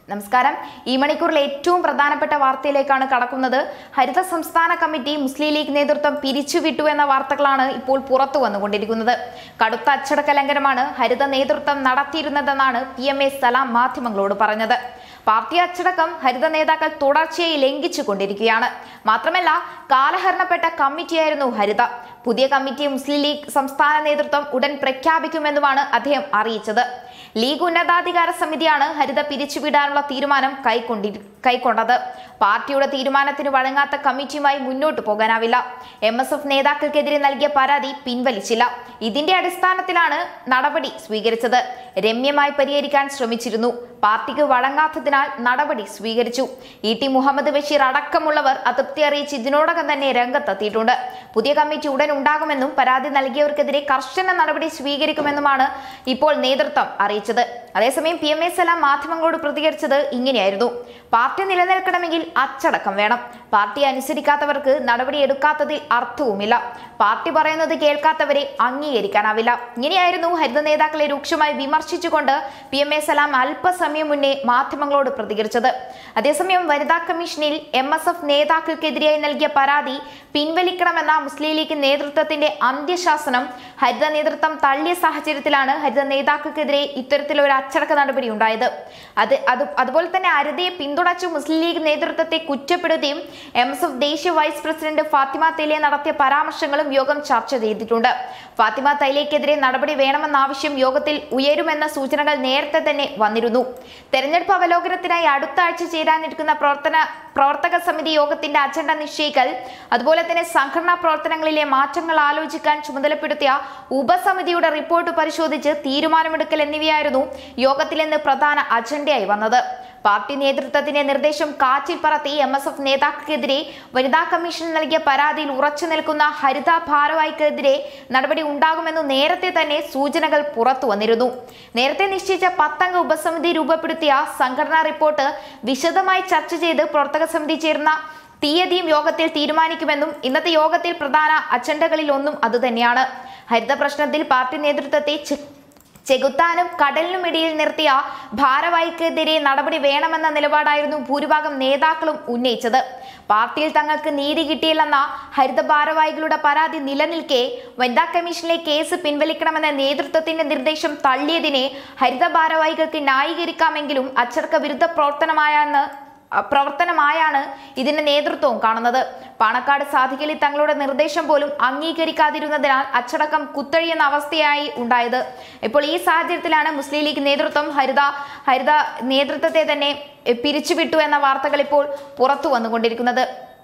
നമസ്കാരം ഈ മണിക്കൂറിൽ ഏറ്റവും പ്രധാനപ്പെട്ട വാർത്തയിലേക്കാണ് കടക്കുന്നത് ഹരിത സംസ്ഥാന കമ്മിറ്റി മുസ്ലിം ലീഗ് നേതൃത്വം പിരിച്ചുവിട്ടു എന്ന വാർത്തകളാണ് ഇപ്പോൾ പുറത്തു വന്നുകൊണ്ടിരിക്കുന്നത് കടുത്ത അച്ചടക്ക ലംഘനമാണ് ഹരിത നേതൃത്വം നടത്തിയിരുന്നതെന്നാണ് പി എം എ സലാം മാധ്യമങ്ങളോട് പറഞ്ഞത് പാർട്ടി അച്ചടക്കം ഹരിത നേതാക്കൾ തുടർച്ചയായി ലംഘിച്ചു കൊണ്ടിരിക്കുകയാണ് മാത്രമല്ല കാലഹരണപ്പെട്ട കമ്മിറ്റിയായിരുന്നു ഹരിത പുതിയ കമ്മിറ്റി മുസ്ലിം ലീഗ് സംസ്ഥാന നേതൃത്വം ഉടൻ പ്രഖ്യാപിക്കുമെന്നുമാണ് അദ്ദേഹം അറിയിച്ചത് ലീഗ് ഉന്നതാധികാര സമിതിയാണ് ഹരിത പിരിച്ചുവിടാനുള്ള തീരുമാനം കൈക്കൊണ്ടി കൈക്കൊണ്ടത് പാർട്ടിയുടെ തീരുമാനത്തിന് വഴങ്ങാത്ത കമ്മിറ്റിയുമായി മുന്നോട്ട് പോകാനാവില്ല എം എസ് എഫ് നേതാക്കൾക്കെതിരെ നൽകിയ പരാതി പിൻവലിച്ചില്ല ഇതിന്റെ അടിസ്ഥാനത്തിലാണ് നടപടി സ്വീകരിച്ചത് രമ്യമായി പരിഹരിക്കാൻ ശ്രമിച്ചിരുന്നു പാർട്ടിക്ക് വഴങ്ങാത്തതിനാൽ നടപടി സ്വീകരിച്ചു ഇ ടി മുഹമ്മദ് ബഷീർ അടക്കമുള്ളവർ അതൃപ്തി അറിയിച്ച് ഇതിനോടകം തന്നെ രംഗത്തെത്തിയിട്ടുണ്ട് പുതിയ കമ്മിറ്റി ഉടൻ ഉണ്ടാകുമെന്നും പരാതി നൽകിയവർക്കെതിരെ കർശന നടപടി സ്വീകരിക്കുമെന്നുമാണ് ഇപ്പോൾ നേതൃത്വം അറിയിച്ചത് അതേസമയം പി എം എ സലാം മാധ്യമങ്ങളോട് പ്രതികരിച്ചത് ഇങ്ങനെയായിരുന്നു പാർട്ടി നിലനിൽക്കണമെങ്കിൽ അച്ചടക്കം വേണം പാർട്ടി അനുസരിക്കാത്തവർക്ക് നടപടിയെടുക്കാത്തതിൽ അർത്ഥവുമില്ല പാർട്ടി പറയുന്നത് കേൾക്കാത്തവരെ അംഗീകരിക്കാനാവില്ല ഇങ്ങനെയായിരുന്നു ഹരിത നേതാക്കളെ രൂക്ഷമായി വിമർശിച്ചുകൊണ്ട് പി എം എ സലാം അല്പസമയം മുന്നേ മാധ്യമങ്ങളോട് പ്രതികരിച്ചത് അതേസമയം വനിതാ കമ്മീഷനിൽ എം എസ് എഫ് നേതാക്കൾക്കെതിരെയായി നൽകിയ പരാതി പിൻവലിക്കണമെന്ന മുസ്ലിം ലീഗ് നേതൃത്വത്തിന്റെ അന്ത്യശാസനം ഹരിത നേതൃത്വം തള്ളിയ സാഹചര്യത്തിലാണ് ഹരിത നേതാക്കൾക്കെതിരെ ഇത്തരത്തിലൊരു അച്ചടക്ക നടപടി ഉണ്ടായത് അത് അത് അതുപോലെ തന്നെ ഹരിതയെ പിന്തുണച്ചു മുസ്ലിം ലീഗ് നേതൃത്വത്തെ കുറ്റപ്പെടുത്തിയും എം എസ് എഫ് ദേശീയ വൈസ് പ്രസിഡന്റ് ഫാത്തിമ തൈലെ നടത്തിയ പരാമർശങ്ങളും യോഗം ചർച്ച ചെയ്തിട്ടുണ്ട് ഫാത്തിമ തൈലേക്കെതിരെ നടപടി വേണമെന്ന ആവശ്യം യോഗത്തിൽ ഉയരുമെന്ന സൂചനകൾ നേരത്തെ തന്നെ വന്നിരുന്നു തെരഞ്ഞെടുപ്പ് അവലോകനത്തിനായി അടുത്ത ആഴ്ച ചേരാനിരിക്കുന്ന പ്രവർത്തന പ്രവർത്തക സമിതി യോഗത്തിന്റെ അജണ്ട നിശ്ചയിക്കൽ അതുപോലെ തന്നെ സംഘടനാ പ്രവർത്തനങ്ങളിലെ മാറ്റങ്ങൾ ആലോചിക്കാൻ ചുമതലപ്പെടുത്തിയ ഉപസമിതിയുടെ റിപ്പോർട്ട് പരിശോധിച്ച് തീരുമാനമെടുക്കൽ എന്നിവയായിരുന്നു യോഗത്തിൽ ഇന്ന് പ്രധാന അജണ്ടയായി വന്നത് പാർട്ടി നേതൃത്വത്തിന്റെ നിർദ്ദേശം കാറ്റിൽ പറത്തി എം എസ് എഫ് നേതാക്കൾക്കെതിരെ വനിതാ കമ്മീഷൻ നൽകിയ പരാതിയിൽ ഉറച്ചു നിൽക്കുന്ന ഹരിത ഭാരവാഹിക്കെതിരെ നടപടി ഉണ്ടാകുമെന്ന് നേരത്തെ തന്നെ സൂചനകൾ പുറത്തു വന്നിരുന്നു നേരത്തെ നിശ്ചയിച്ച പത്തംഗ ഉപസമിതി രൂപപ്പെടുത്തിയ സംഘടനാ റിപ്പോർട്ട് വിശദമായി ചർച്ച ചെയ്ത് പ്രവർത്തക സമിതി ചേർന്ന തീയതിയും യോഗത്തിൽ തീരുമാനിക്കുമെന്നും ഇന്നത്തെ യോഗത്തിൽ പ്രധാന അജണ്ടകളിൽ ഒന്നും അതുതന്നെയാണ് ഹരിത പ്രശ്നത്തിൽ പാർട്ടി നേതൃത്വത്തെ ചെ- ചെകുത്താനും കടലിനും ഇടയിൽ നിർത്തിയ ഭാരവാഹിക്കെതിരെ നടപടി വേണമെന്ന നിലപാടായിരുന്നു ഭൂരിഭാഗം നേതാക്കളും ഉന്നയിച്ചത് പാർട്ടിയിൽ തങ്ങൾക്ക് നീതി കിട്ടിയില്ലെന്ന ഹരിത ഭാരവാഹികളുടെ പരാതി നിലനിൽക്കെ വനിതാ കമ്മീഷനിലെ കേസ് പിൻവലിക്കണമെന്ന നേതൃത്വത്തിന്റെ നിർദ്ദേശം തള്ളിയതിനെ ഹരിത ഭാരവാഹികൾക്ക് ന്യായീകരിക്കാമെങ്കിലും അച്ചടക്ക വിരുദ്ധ പ്രവർത്തനമായെന്ന് അഹ് പ്രവർത്തനമായാണ് ഇതിന്റെ നേതൃത്വവും കാണുന്നത് പാണക്കാട് സാധിക്കലി തങ്ങളുടെ നിർദ്ദേശം പോലും അംഗീകരിക്കാതിരുന്നതിനാൽ അച്ചടക്കം കുത്തഴിയുന്ന അവസ്ഥയായി ഉണ്ടായത് ഇപ്പോൾ ഈ സാഹചര്യത്തിലാണ് മുസ്ലിം ലീഗ് നേതൃത്വം ഹരിത ഹരിത നേതൃത്വത്തെ തന്നെ എഹ്, പിരിച്ചുവിട്ടു എന്ന വാർത്തകൾ ഇപ്പോൾ പുറത്തു വന്നുകൊണ്ടിരിക്കുന്നത്